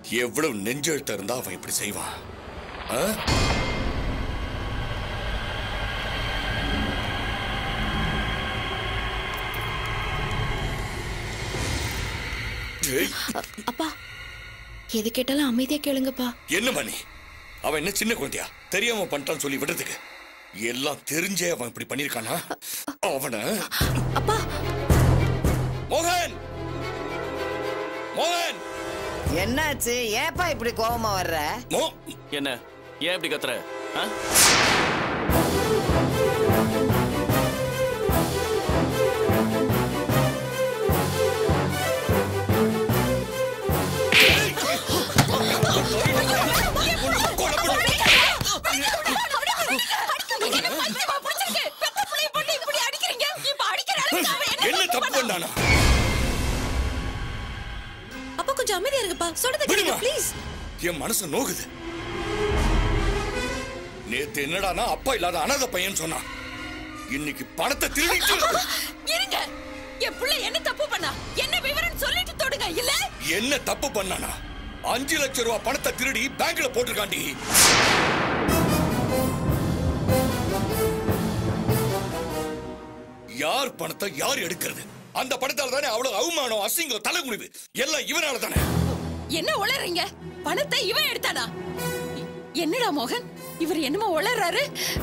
எவ்வளவு நெஞ்செழுத்த இருந்தா அவன் இப்படி செய்வான் ஆ? ஏய், அப்பா எது கேட்டாலும் அமைதியா கேளுங்கப்பா என்ன பண்ணி அவன் என்ன சின்ன குழந்தையா தெரியாம பண்ணிட்டான்னு சொல்லி விடுறதுக்கு எல்லாம் தெரிஞ்சே அவன் இப்படி பண்ணிருக்கானா அவன அப்பா மோகன் மோகன் என்னாச்சு ஏப்பா இப்படி கோவமா வர்ற மோ என்ன ஏன் இப்படி கத்துற ஆ? என்ன தப்பு பண்ணானா அப்பா கொஞ்சம் அமைதியா இருங்கப்பா சொல்றத கேளுங்க விடுமா. ப்ளீஸ் என் மனசு நோகுது நேத்து என்னடானா அப்பா இல்லாத அனாதை பையன் சொன்னான் இன்னைக்கு பணத்தை திருடிட்டு இருங்க என் புள்ள என்ன தப்பு பண்ணா என்ன விவரம் சொல்லிட்டு தொடுங்க இல்ல என்ன தப்பு பண்ணானா அஞ்சு லட்சம் ரூபாய் பணத்தை திருடி பேங்க்ல போட்டிருக்காண்டி யார் பணத்தை யார் எடுக்கிறது அந்த பணத்தால தானே அவ்வளவு அவமானம் அசிங்கம் தலைகுனிவு எல்லாம் இவனால தானே என்ன உளறீங்க பணத்தை இவன் எடுத்தானா என்னடா மோகன் இவர் என்னமோ உளறாரு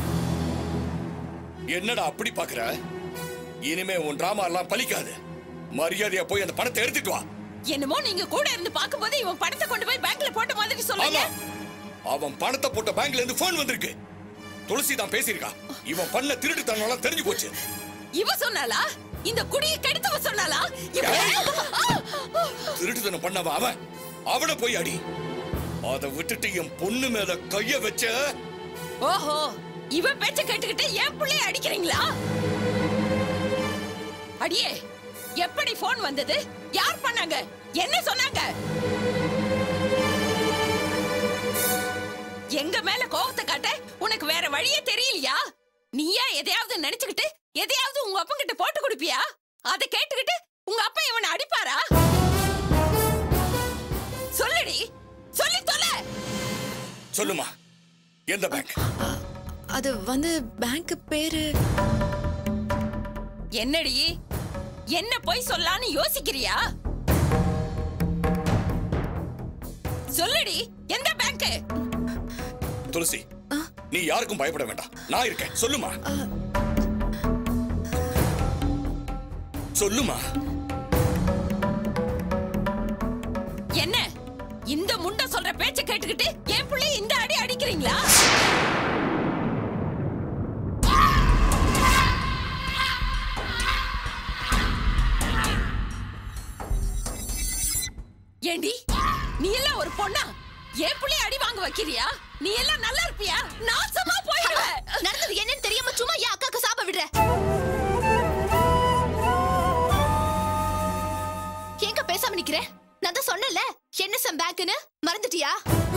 என்னடா அப்படி பாக்குற இனிமே உன் டிராமா எல்லாம் பலிக்காது மரியாதையா போய் அந்த பணத்தை எடுத்துட்டு வா என்னமோ நீங்க கூட இருந்து பாக்கும்போது இவன் பணத்தை கொண்டு போய் பேங்க்ல போட்ட மாதிரி சொல்லுங்க ஆமா அவன் பணத்தை போட்ட பேங்க்ல இருந்து போன் வந்திருக்கு துளசி தான் பேசியிருக்கா இவன் பண்ண திருட்டுத்தனம் தெரிஞ்சு போச்சு இவ சொன்னாலா இந்த குடியை கெடுத்தவ சொன்னாலா இவ- ஏய்! ஆ! திருட்டுத்தனம் பண்ணவன் அவன் அவனை போய் அடி அதை விட்டுட்டு என் பொண்ணு மேல கைய வச்ச ஓஹோ இவ பேச்ச கேட்டுக்கிட்டு என் புள்ளைய அடிக்கிறீங்களா அடியே எப்படி போன் வந்தது யார் பண்ணாங்க என்ன சொன்னாங்க எங்க மேல கோவத்தை காட்ட உனக்கு வேற வழியே தெரியலையா நீயா எதையாவது நினைச்சுக்கிட்டு எதையாவது உங்க அப்பா கிட்ட போட்டு கொடுப்பியா அதை கேட்டுக்கிட்டு உங்க அப்பா இவனை அடிப்பாரா சொல்லுடி சொல்லி தொலை சொல்லுமா எந்த பேங்க் அது வந்து பேங்க் பேரு என்னடி என்ன போய் சொல்லான்னு யோசிக்கிறியா சொல்லுடி எந்த பேங்க் துளசி நீ யாருக்கும் பயப்பட வேண்டாம் நான் இருக்கேன் சொல்லுமா சொல்லுமா என்ன இந்த முண்டை சொல்ற பேச்ச கேட்டுக்கிட்டு என் புள்ளை இந்த அடி அடிக்கிறீங்களா ஏண்டி நீ எல்லாம் ஒரு பொண்ணா என் புள்ளை அடி வாங்க வைக்கிறியா நீ எல்லாம் நல்லா இருப்பியா நாசமா போயிடுவ நடந்தது என்னன்னு தெரியாம சும்மா ஏன் அக்காக்கு சாப விடுற எங்க பேசாம நிக்கிற நான் தான் சொன்னல என்எஸ்எம் பேங்க்னு மறந்துட்டியா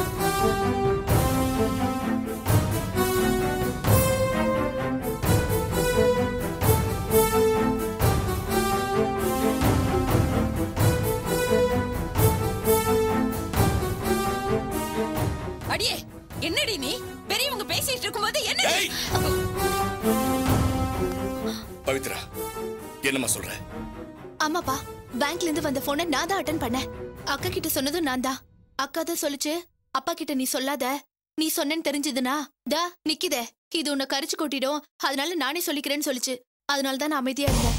அடியே என்னடி நீ பெரியவங்க பேசிட்டு இருக்கும்போது என்ன ஏய் பவித்ரா என்னம்மா சொல்ற ஆமாப்பா பேங்க்ல இருந்து வந்த போனை நான் தான் அட்டன் பண்ணேன் அக்கா கிட்ட சொன்னதும் நான் தான் அக்கா தான் சொல்லுச்சு அப்பா கிட்ட நீ சொல்லாத நீ சொன்னேன்னு தெரிஞ்சதுனா தா நிக்குதே இது உன்னை கரிச்சு கொட்டிடும் அதனால நானே சொல்லிக்கிறேன்னு சொல்லுச்சு அதனால தான் நான் அமைதியா இருந்தேன்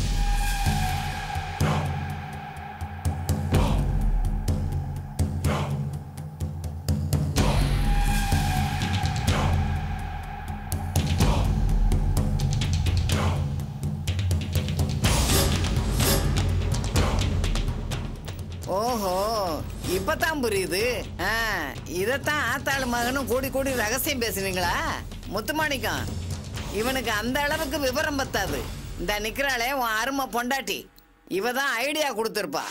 ஓஹோ இப்பதான் புரியுது ஆ, இதத்தான் ஆத்தாள் மகனும் கூடி கூடி ரகசியம் பேசுவீங்களா முத்துமாணிக்கம் இவனுக்கு அந்த அளவுக்கு விவரம் பத்தாது இந்த நிக்கிறாளே உன் அருமை பொண்டாட்டி இவ தான் ஐடியா கொடுத்துருப்பா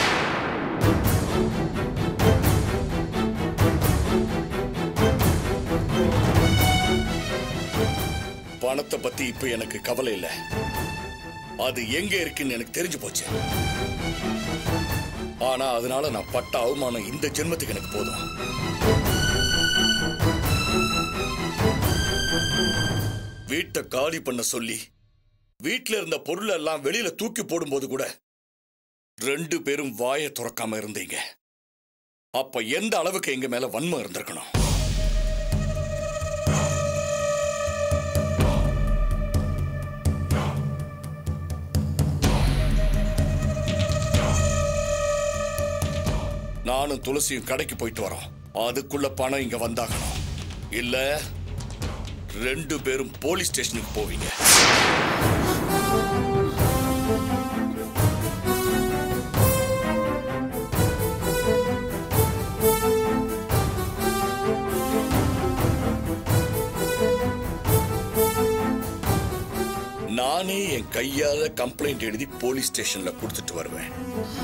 பணத்தை பத்தி இப்ப எனக்கு கவலை இல்ல அது எங்க இருக்குன்னு எனக்கு தெரிஞ்சு போச்சு ஆனா அதனால நான் பட்ட அவமானம் இந்த ஜென்மத்துக்கு எனக்கு போதும் வீட்டை காலி பண்ண சொல்லி வீட்ல இருந்த பொருள் எல்லாம் வெளியில தூக்கி போடும்போது கூட ரெண்டு பேரும் வாயை துறக்காம இருந்தீங்க அப்ப எந்த அளவுக்கு எங்க மேல வன்மம் இருந்திருக்கணும் நானும் துளசியும் கடைக்கு போயிட்டு வரோம் அதுக்குள்ள பணம் இங்க வந்தாகணும் இல்ல ரெண்டு பேரும் போலீஸ் ஸ்டேஷனுக்கு போவீங்க நானே என் கையால கம்ப்ளைண்ட் எழுதி போலீஸ் ஸ்டேஷன்ல கொடுத்துட்டு வருவேன்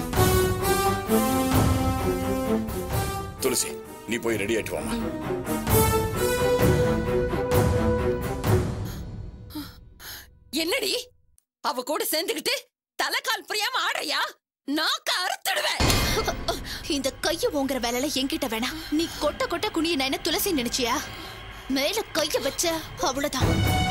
துளசி நீ போய் ரெடி ஆயிட்டு வாமா என்னடி அவ கூட சேர்ந்துகிட்டு தலைக்கால் புரியாம ஆடுறியா நாக்க அறுத்துடுவேன் இந்த கைய ஓங்குற வேலையில என்கிட்ட வேணாம் நீ கொட்ட கொட்ட குனிய நான் என்ன துளசி நினைச்சியா மேல கைய வச்ச அவ்வளவுதான்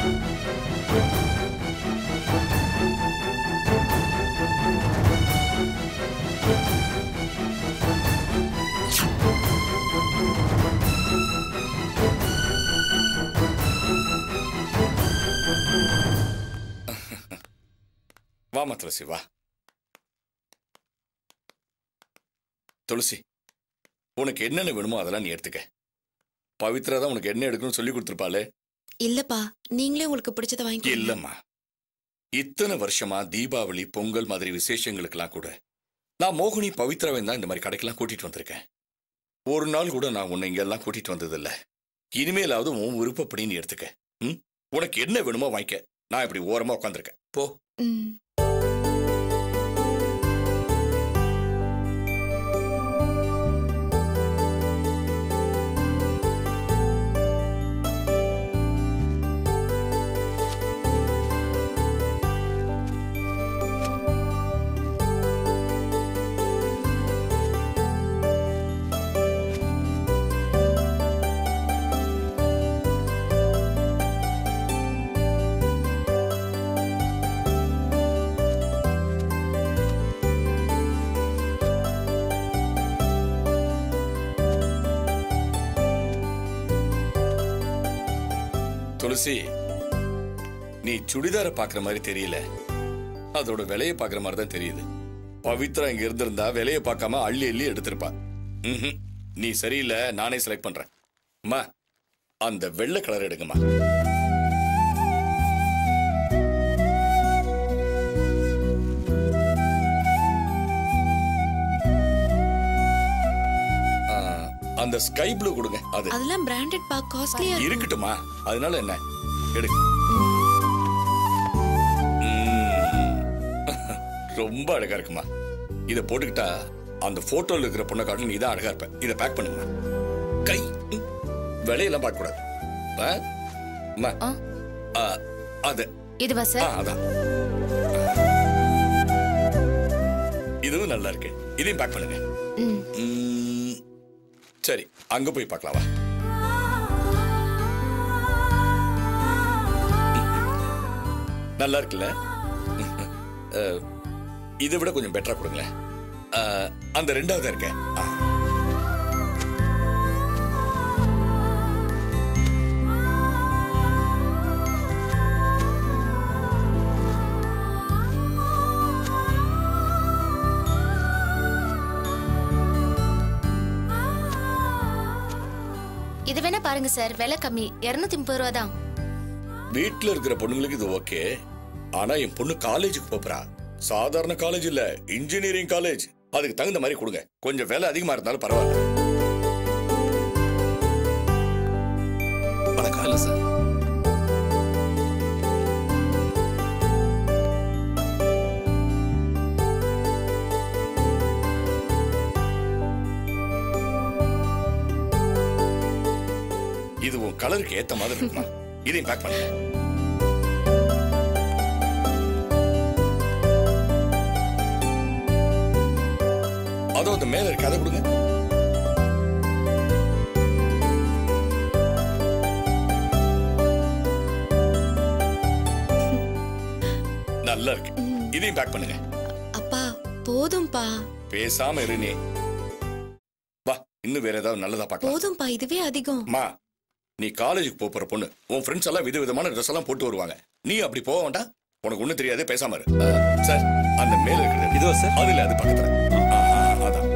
வாமா துளசி வா துளசி உனக்கு என்னென்ன வேணுமோ அதெல்லாம் நீ எடுத்துக்க பவித்ரா தான் உனக்கு என்ன எடுக்கணும்னு சொல்லி கொடுத்துருப்பாளே இல்லப்பா நீங்களே உங்களுக்கு பிடிச்சத வாங்கி இல்லம்மா இத்தனை வருஷமா தீபாவளி பொங்கல் மாதிரி விசேஷங்களுக்கெல்லாம் கூட நான் மோகினி பவித்ராவை தான் இந்த மாதிரி கடைக்கெல்லாம் கூட்டிட்டு வந்திருக்கேன் ஒரு நாள் கூட நான் உன்னை இங்கெல்லாம் கூட்டிட்டு வந்ததில்ல இனிமேலாவது உன் விருப்பப்படி நீ எடுத்துக்க ம் உனக்கு என்ன வேணுமோ வாங்கிக்க நான் இப்படி ஓரமா உட்காந்துருக்கேன் போ ம் துளசி நீ சுடிதாரை பாக்குற மாதிரி தெரியல அதோட விலையை பாக்குற மாதிரி தான் தெரியுது பவித்ரா இங்க இருந்திருந்தா விலையை பார்க்காம அள்ளி அள்ளி எடுத்திருப்பா ம்ஹும். நீ சரியில்லை நானே செலக்ட் பண்றேன் அம்மா அந்த வெள்ளை கலர் எடுங்கம்மா ஆ, அந்த ஸ்கை ப்ளூ கொடுங்க அது அதெல்லாம் பிராண்டட் பா காஸ்ட்லியா இருக்கட்டுமா அதனால என்ன எடு ம். ரொம்ப அழகா இருக்குமா இத போட்டுக்கிட்டா அந்த போட்டோல இருக்கிற பொண்ணை காட்டிலும் நீ தான் அழகா இருப்ப இத பேக் பண்ணுமா கை ம். விலையெல்லாம் பார்க்க கூடாது ஆ? அம்மா. ஆ, அது இதுவா ஆ, சார் அதான் இதுவும் நல்லா இருக்கு இதையும் பேக் பண்ணுங்க ம். ம். சரி அங்க போய் பார்க்கலாம் வா நல்லா இருக்குல்ல அஹ், இதை விட கொஞ்சம் பெட்டரா கொடுங்களேன் அஹ், அந்த ரெண்டாவது இருக்க ஆ. இது வேணா பாருங்க சார் விலை கம்மி இருநூத்தி முப்பது ரூபா தான் வீட்ல இருக்கிற பொண்ணுங்களுக்கு இது ஓகே ஆனா என் பொண்ணு காலேஜுக்கு போறா சாதாரண காலேஜ் இல்ல இன்ஜினியரிங் காலேஜ் அதுக்கு தகுந்த மாதிரி கொடுங்க கொஞ்சம் விலை அதிகமா இருந்தாலும் பரவாயில்ல வணக்கம் இல்லை சார் இது உன் கலருக்கு ஏத்த மாதிரி இருக்குமா இதையும் பேக் பண்ணுங்க அதோ அந்த மேல இருக்கு அதை கொடுங்க நல்லா இருக்கு இதையும் பேக் பண்ணுங்க அப்பா போதும்பா பேசாம இரு நீ வா இன்னும் வேற ஏதாவது நல்லதா பார்க்கலாம் போதும்பா இதுவே அதிகம் அம்மா நீ காலேஜுக்கு போப் போற பொண்ணு உன் ஃப்ரெண்ட்ஸ் எல்லாம் விதவிதமான ட்ரெஸ் எல்லாம் போட்டு வருவாங்க நீ அப்படி போக வேண்டாம் உனக்கு ஒண்ணும் தெரியாது பேசாம இரு அஹ், சார் அந்த மேல இருக்கிறது இதுவா சார் அதுல அது பக்கத்துல ஆ, ஆ, அதான்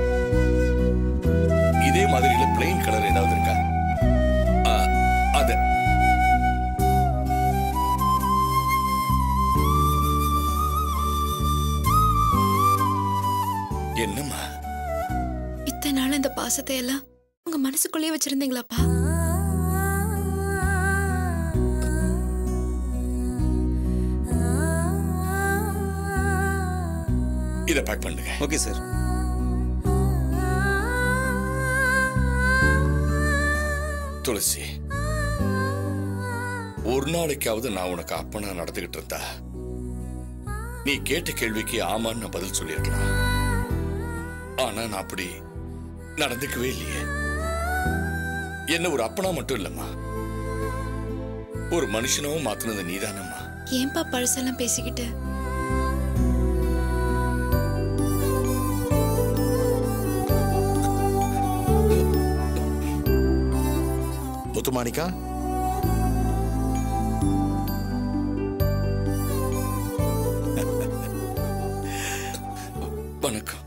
இதே மாதிரில பிளெயின் கலர் ஏதாவது இருக்கா ஆ, அது என்னம்மா இத்தனை நாள் இந்த பாசத்தை எல்லாம் உங்க மனசுக்குள்ளேயே வச்சிருந்தீங்களாப்பா இதை பேக் பண்ணுங்க ஓகே சார் துளசி ஒரு நாளைக்காவது நான் உனக்கு அப்பனா நடந்துகிட்டு இருந்தா நீ கேட்ட கேள்விக்கு ஆமான்னு நான் பதில் சொல்லியிருக்கலாம் ஆனா நான் அப்படி நடந்துக்கவே இல்லையே என்ன ஒரு அப்பனா மட்டும் இல்லம்மா ஒரு மனுஷனாவும் மாத்தினது நீதானம்மா ஏன்பா பழசெல்லாம் பேசிக்கிட்டு முத்துமாணிக்கா வணக்கம்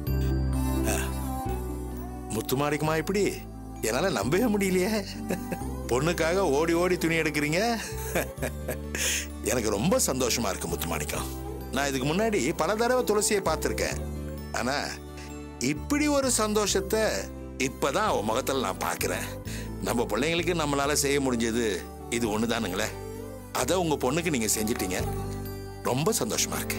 முத்துமாணிக்கமா இப்படி என்னால நம்பவே முடியலையே பொண்ணுக்காக ஓடி ஓடி துணி எடுக்கிறீங்க எனக்கு ரொம்ப சந்தோஷமா இருக்கு முத்துமாணிக்கம் நான் இதுக்கு முன்னாடி பல தடவை துளசியை பார்த்துருக்கேன் ஆனா இப்படி ஒரு சந்தோஷத்தை இப்பதான் அவன் முகத்துல நான் பார்க்கிறேன் நம்ம பிள்ளைங்களுக்கு நம்மளால செய்ய முடிஞ்சது இது ஒண்ணுதானுங்களே அதை உங்க பொண்ணுக்கு நீங்க செஞ்சிட்டீங்க ரொம்ப சந்தோஷமா இருக்கு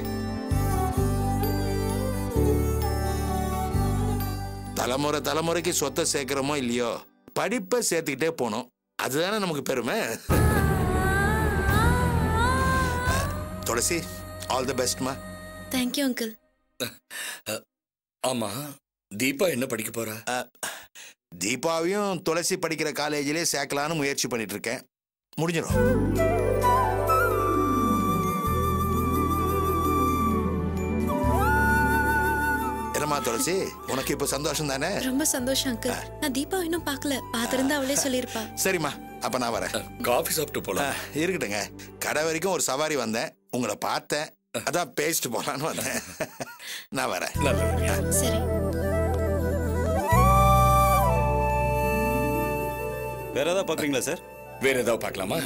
தலைமுறை தலைமுறைக்கு சொத்தை சேர்க்கிறோமோ இல்லையோ படிப்பை சேர்த்துக்கிட்டே போனோம் அதுதானே நமக்கு பெருமை துளசி ஆல் தி பெஸ்ட்மா தேங்க்யூ அங்கிள் ஆமா தீபா என்ன படிக்க போறா தீபாவையும் துளசி படிக்கிற காலேஜிலே சேர்க்கலான்னு முயற்சி பண்ணிட்டு இருக்கேன் முடிஞ்சிடும் என்னம்மா துளசி உனக்கு இப்போ சந்தோஷம் தானே ரொம்ப சந்தோஷம் அங்கிள் நான் தீபா இன்னும் பார்க்கல பார்த்திருந்தா அவளே சொல்லியிருப்பா சரிம்மா அப்ப நான் வரேன் காஃபி சாப்பிட்டு ஆ, போலாம் இருக்கட்டுங்க கடை வரைக்கும் ஒரு சவாரி வந்தேன் உங்களை பார்த்தேன் அதான் பேசிட்டு போலான்னு வந்தேன் நான் வரேன் நல்லது சரி வேற ஏதாவது பார்க்குறீங்களா சார் வேற ஏதாவது பார்க்கலாமா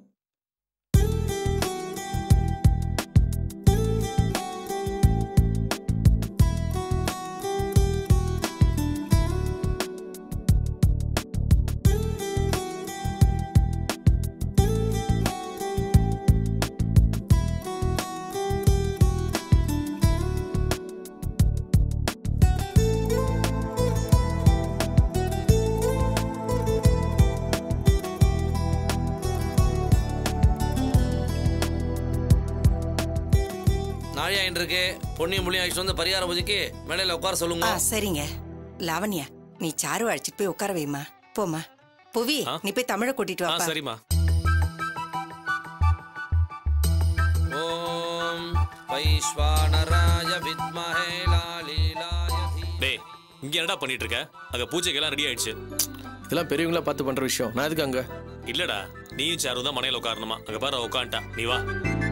நாழியாயின் இருக்கு பொன்னியும் புள்ளியும் அழைச்சிட்டு வந்து பரிகார பூஜைக்கு மேடையில் உட்கார சொல்லுங்க ஆ சரிங்க லாவண்யா நீ சாரு அழைச்சிட்டு போய் உட்கார வைமா போமா புவி ஆ? நீ போய் தமிழை கூட்டிட்டு ஆ வாப்பா சரிம்மா ஓம் வைஸ்வானராய வித்மஹே லாலிலாய தீ- டேய் இங்க என்னடா பண்ணிட்டு இருக்க அங்க பூஜைக்கெல்லாம் ரெடி ஆயிடுச்சு இதெல்லாம் பெரியவங்களா பார்த்து பண்ற விஷயம் நான் எதுக்கு அங்க இல்லடா நீயும் சாரும் தான் மனையில உட்காரணுமா அங்க பாரு உட்காந்துட்டா நீ வா